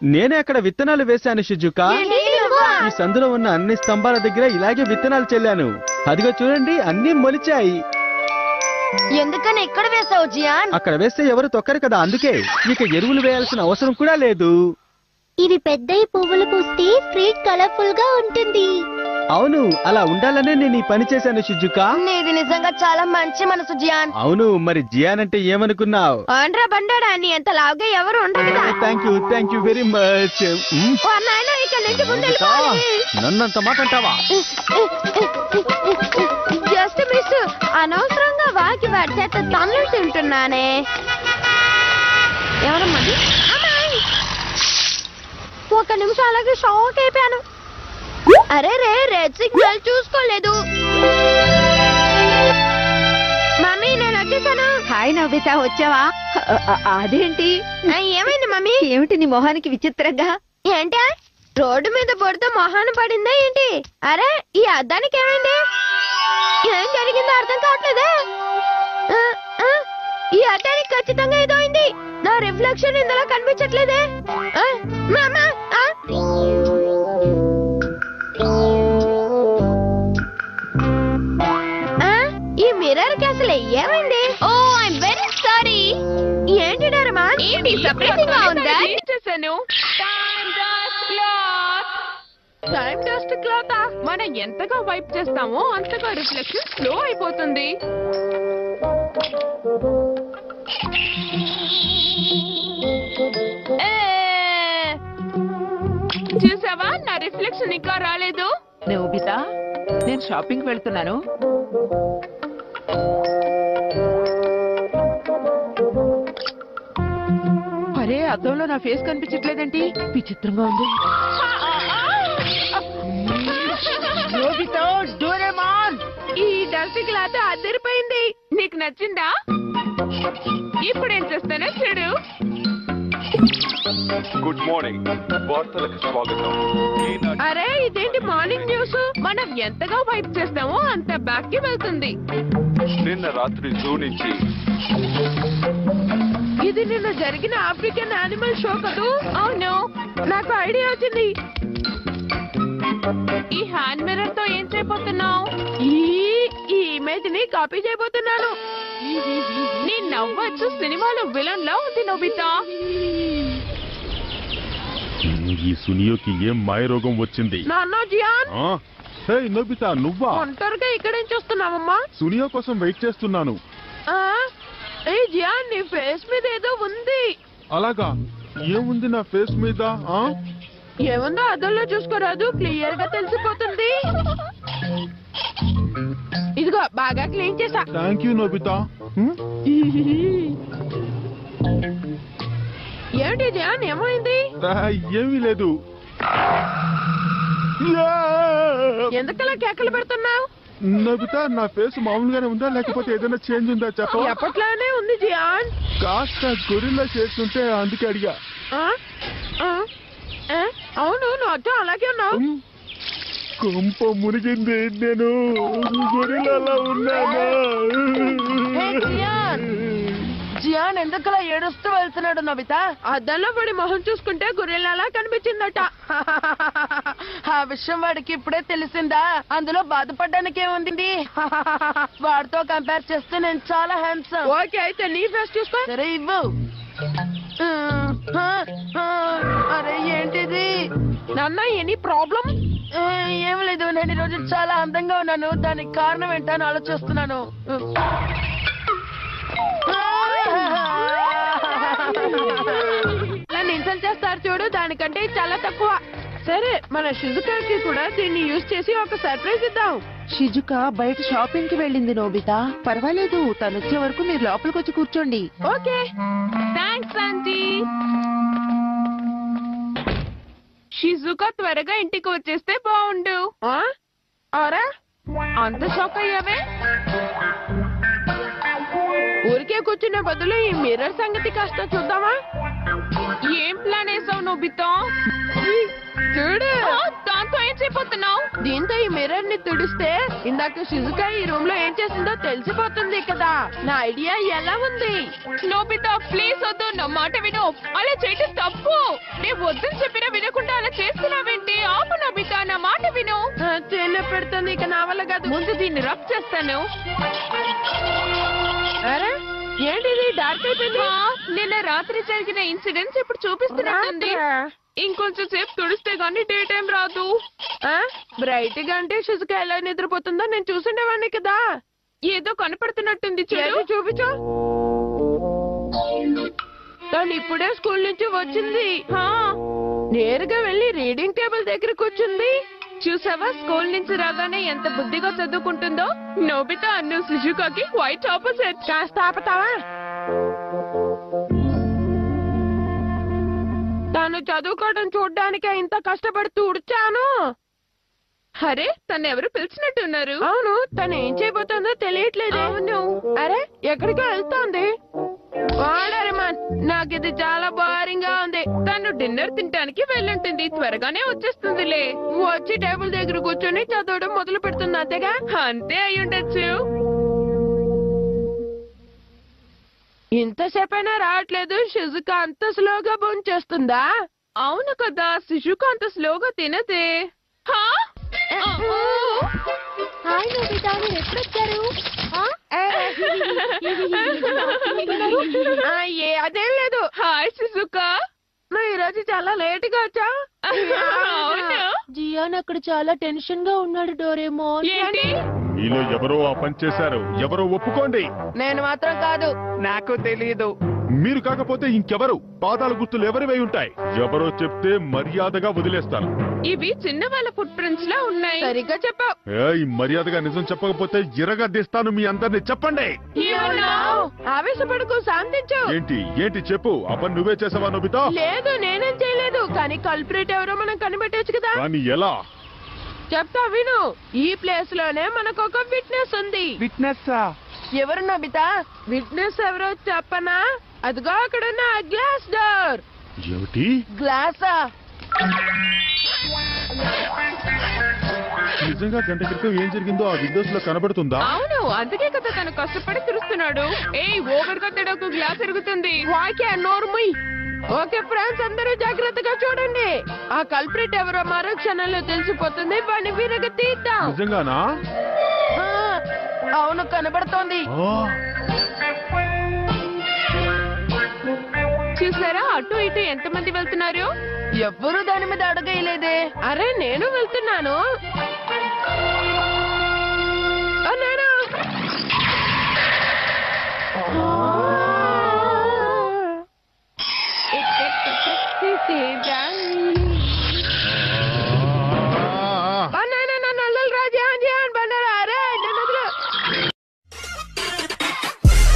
నేనే అక్కడ విత్తనాలు వేశాను షిజుకా ఈ సందులో ఉన్న అన్ని స్తంభాల దగ్గర ఇలాగే విత్తనాలు చెల్లాను అదిగో చూడండి అన్ని మొలిచాయి ఎందుకని ఇక్కడ వేసావు జియాన్ అక్కడ వేస్తే ఎవరు తొక్కరు కదా అందుకే ఇక ఎరువులు వేయాల్సిన అవసరం కూడా లేదు ఇవి పెద్దయి పువ్వులు పూస్తే స్ట్రీట్ కలర్ఫుల్ గా ఉంటుంది అవును అలా ఉండాలనే నేను ఈ పని చేశాను షిజుకా నీది నిజంగా చాలా మంచి మనసు జియాన్ అవును మరి జియాన్ అంటే ఏమనుకున్నావు ఆండ్రా బండాడా నీ ఎంత లావుగా ఎవరు ఉండరు కదా thank you thank you very much ఓ నాయనా ఇక నుంచి ముందెళ్ళిపోవాలి నన్నంత మాట అంటావా జస్ట్ మిస్ అనవసరంగా వాకి వాడి చేత తన్నులు తింటున్నానే ఎవరమ్మది అమ్మాయి ఒక నిమిషం అలాగే షాక్ అయిపోయాను అరే రే రెడ్ సిగ్నల్ చూసుకోలేదు మమ్మీ నేను వచ్చేసాను హాయ్ నవ్విత వచ్చావా అ- అ- అదేంటి ఆ, ఏమైంది మమ్మీ ఏమిటి నీ మొహానికి విచిత్రంగా ఏంటి రోడ్డు మీద బుడత మొహాన పడిందా ఏంటి అరే ఈ అద్దానికి ఏమైంది ఏం జరిగిందో అర్థం కావట్లేదే ఆ, ఆ, ఈ అద్దానికి ఖచ్చితంగా ఏదో అయింది నా రిఫ్లెక్షన్ ఇందులో కనిపించట్లేదే ఆ, మామ, ఆ. ఆ, ఈ మిర్రర్ కి అసలు ఏమైంది ఓ ఐఎమ్ వెరీ సారీ ఏంటి డరమా ఏంటి సపరేటింగ్ గా ఉందా చేశాను టైం డస్ట్ క్లాత్ మనం ఎంతగా వైప్ చేస్తామో అంతగా రిఫ్లెక్షన్ స్లో అయిపోతుంది ఏ! చూసావా నా రిఫ్లెక్షన్ ఇంకా రాలేదు నోబిత నేను షాపింగ్ వెళ్తున్నాను అరే అద్దంలో నా ఫేస్ కనిపించట్లేదేంటి విచిత్రంగా ఉంది నోబిత డోరేమాన్ ఈ డస్ట్ క్లాత్ అదిరిపోయింది నీకు నచ్చిందా ఇప్పుడు ఏం చేస్తానో చూడు గుడ్ మార్నింగ్ వార్తలకు స్వాగతం ఈనాటి అరే ఇదేంటి మార్నింగ్ న్యూస్ మనం ఎంతగా వైప్ చేస్తామో అంత బ్యాక్ కి వెళ్తుంది నిన్న రాత్రి జూ నుంచి ఇది నిన్న జరిగిన ఆఫ్రికన్ యానిమల్ షో కదూ అవును నాకు ఐడియా వచ్చింది ఈ హ్యాండ్ మిర్రర్ తో ఏం చేయబోతున్నావు ఈ ఈ ఇమేజ్ ని కాపీ చేయబోతున్నాను నీ నవ్వచ్చు సినిమాలో విలన్ లా ఉంది నోబితా ఈ సునియోకి ఏం మాయరోగం వచ్చింది నాన్న జియాన్ ఆ? హే నోబితా నువ్వా ఒంటరిగా ఇక్కడేం చూస్తున్నావమ్మా సునియో కోసం వెయిట్ చేస్తున్నాను ఆ? ఏ జియాన్ నీ ఫేస్ మీద ఏదో ఉంది అలాగా ఏముంది నా ఫేస్ మీద ఆ ఏముందో అద్దంలో చూసుకోరాదు క్లియర్ గా తెలిసిపోతుంది ఇదిగో బాగా క్లీన్ చేసా థ్యాంక్ యూ నోబితా హ్మ్? ఏమిటి జాన్ ఏమైంది ఆ, ఏమీ లేదు యా! ఎందుకలా కేకలు పెడుతున్నావు నోబితా నా ఫేస్ మామూలుగానే ఉందా లేకపోతే ఏదైనా చేంజ్ ఉందా చెప్ప ఎప్పట్లానే ఉంది జియాన్ కాస్త గొరిల్లా చేస్తుంటే అందుకే అడిగా ఆ? ఆ? ఆ? అవును నువ్వు అచ్చం అలాగే ఉన్నావు హ్మ్. కొంప మునిగింది నేను గొరిల్లాలా ఉన్నానా హే, జియాన్. జియాన్ ఎందుకలా ఏడుస్తూ వెళ్తున్నాడు నబిత అద్దంలో పడి మొహం చూసుకుంటే గొర్రెలలా కనిపించిందట ఆ విషయం వాడికి ఇప్పుడే తెలిసిందా అందులో బాధపడడానికి ఏముంది వాడితో కంపేర్ చేస్తే నేను చాలా హ్యాండ్సమ్ ఓకే అయితే నీ ఫేస్ చూస్తా సరే ఇవ్వు ఆ, ఆ, అరే ఏంటిది నాన్న ఎనీ ప్రాబ్లం ఏం లేదు నేను ఈరోజు చాలా అందంగా ఉన్నాను దానికి కారణం ఏంటని ఆలోచిస్తున్నాను నన్ను ఇన్సల్ట్ చేస్తారు చూడు దానికంటే ఇది చాలా తక్కువ సరే మన షిజుకాకి కూడా దీన్ని యూజ్ చేసి ఒక సర్ప్రైజ్ ఇద్దాం షిజుక బయట షాపింగ్ కి వెళ్ళింది నోబిత పర్వాలేదు తను వచ్చే వరకు మీరు లోపలికి వచ్చి కూర్చోండి ఓకే థ్యాంక్స్ ఆంటీ షిజుకా త్వరగా ఇంటికి వచ్చేస్తే బాగుండు ఆరా అంత షాక్ అయ్యావే ఊరికే కూర్చునే బదులు ఈ మిర్రర్ సంగతి కాస్త చూద్దామా ఏం ప్లాన్ వేసావు నోబితో చూడు దాంతో ఏం చేయబోతున్నావు దీంతో ఈ మిర్రర్ ని తుడిస్తే ఇందాక షిజుకా ఈ రూమ్ లో ఏం చేసిందో తెలిసిపోతుంది కదా నా ఐడియా ఎలా ఉంది నోబితా ప్లీజ్ వద్దు నా మాట విను అలా చేయటం తప్పు నేను వద్దని చెప్పినా వినకుండా అలా చేస్తున్నావేంటి ఆపు నబిత నా మాట విను చేన పెడుతుంది ఇక నా వల్ల కాదు ముందు దీన్ని రబ్ చేస్తాను అరే ఏంటిది డార్క్ అయిపోయింది నిన్న రాత్రి జరిగిన ఇన్సిడెంట్స్ ఇప్పుడు చూపిస్తున్నట్టుంది ఇంకొంచెం సేపు తుడిస్తే గానీ డే టైం రాదు బ్రైట్ గా అంటే శుసుక ఎలా నిద్రపోతుందో నేను చూసుండేవాడిని కదా ఏదో కనపడుతున్నట్టుంది చూడు చూపించు తను ఇప్పుడే స్కూల్ నుంచి వచ్చింది హా, నేరుగా వెళ్ళి రీడింగ్ టేబుల్ దగ్గర కూర్చుంది చూసావా స్కూల్ నుంచి రాగానే ఎంత బుద్ధిగా చదువుకుంటుందో నోబితా అన్ను సుజుకాకి వైట్ ఆపోజిట్ కాస్త ఆపుతావా తాను చదువుకోవడం చూడ్డానికి ఇంత కష్టపడి తుడిచాను అరే తను ఎవరు పిలిచినట్టున్నారు అవును తను ఏం చేయబోతుందో తెలియట్లేదు అవును అరే ఎక్కడికో వెళ్తోంది వాడరమాన్ నాకు ఇది చాలా బోరింగ్ గా ఉంది తను డిన్నర్ తినడానికి వెళ్ళుంటుంది త్వరగానే వచ్చేస్తుందిలే వచ్చి టేబుల్ దగ్గర కూర్చొని చదవడం మొదలు పెడుతుంది అంతేగా అంతే అయి ఉండొచ్చు ఇంతసేపైనా రావట్లేదు షిజుక అంత స్లోగా చేస్తుందా అవును కదా శిశుక అంత స్లోగా తినదే హా? హాయ్ నోబితా మీరు ఎప్పుడొచ్చారు ఆ? ఆ, ఏ అదేం లేదు హాయ్ శిశుక నువ్వు ఈ రోజు చాలా లేట్ గా వచ్చా జియాన్ అక్కడ చాలా టెన్షన్ గా ఉన్నాడు డోరేమోన్ ఏంటి మీలో ఎవరో ఆ పని చేశారు ఎవరో ఒప్పుకోండి నేను మాత్రం కాదు నాకు తెలియదు మీరు కాకపోతే ఇంకెవరు పాదాల గుర్తులు ఎవరివై ఉంటాయి ఎవరో చెప్తే మర్యాదగా వదిలేస్తాను ఇవి చిన్న వాళ్ళ ఫుట్ ప్రింట్స్ లా ఉన్నాయి సరిగ్గా చెప్పావు ఏయ్ మర్యాదగా నిజం చెప్పకపోతే ఇరగదీస్తాను మీ అందరిని చెప్పండి ఆవేశపడకు శాంతించు ఏంటి ఏంటి చెప్పు ఆ పని నువ్వే చేసావా నోబితా లేదు నేనేం చేయలేదు కానీ కల్పరేట్ ఎవరో మనం కనిపెట్టొచ్చు కదా కానీ ఎలా చెప్తా విను ఈ ప్లేస్ లోనే మనకు ఒక విట్నెస్ ఉంది విట్నెస్ ఎవరు నబితా విట్నెస్ ఎవరో చెప్పనా అదిగో అక్కడ ఉన్న గ్లాస్ డోర్ ఏమిటి గ్లాసా నిజంగా గంట క్రితం ఏం జరిగిందో ఆ విండోస్ లో కనబడుతుందా అవును అందుకే కదా తను కష్టపడి తిరుస్తున్నాడు ఏ ఓవర్ గా తిడకు గ్లాస్ ఎరుగుతుంది వాకే నోర్ముయ్ ఓకే ఫ్రెండ్స్ అందరూ జాగ్రత్తగా చూడండి ఆ కల్ప్రిట్ ఎవరో మరో క్షణంలో తెలిసిపోతుంది వాడిని వీరగ తీద్దాం నిజంగానా ఆ, అవును కనబడుతోంది ఆ, చూసారా అటు ఇటు ఎంత మంది వెళ్తున్నారు ఎవ్వరూ దాని మీద అడగలేదే అరే నేను వెళ్తున్నాను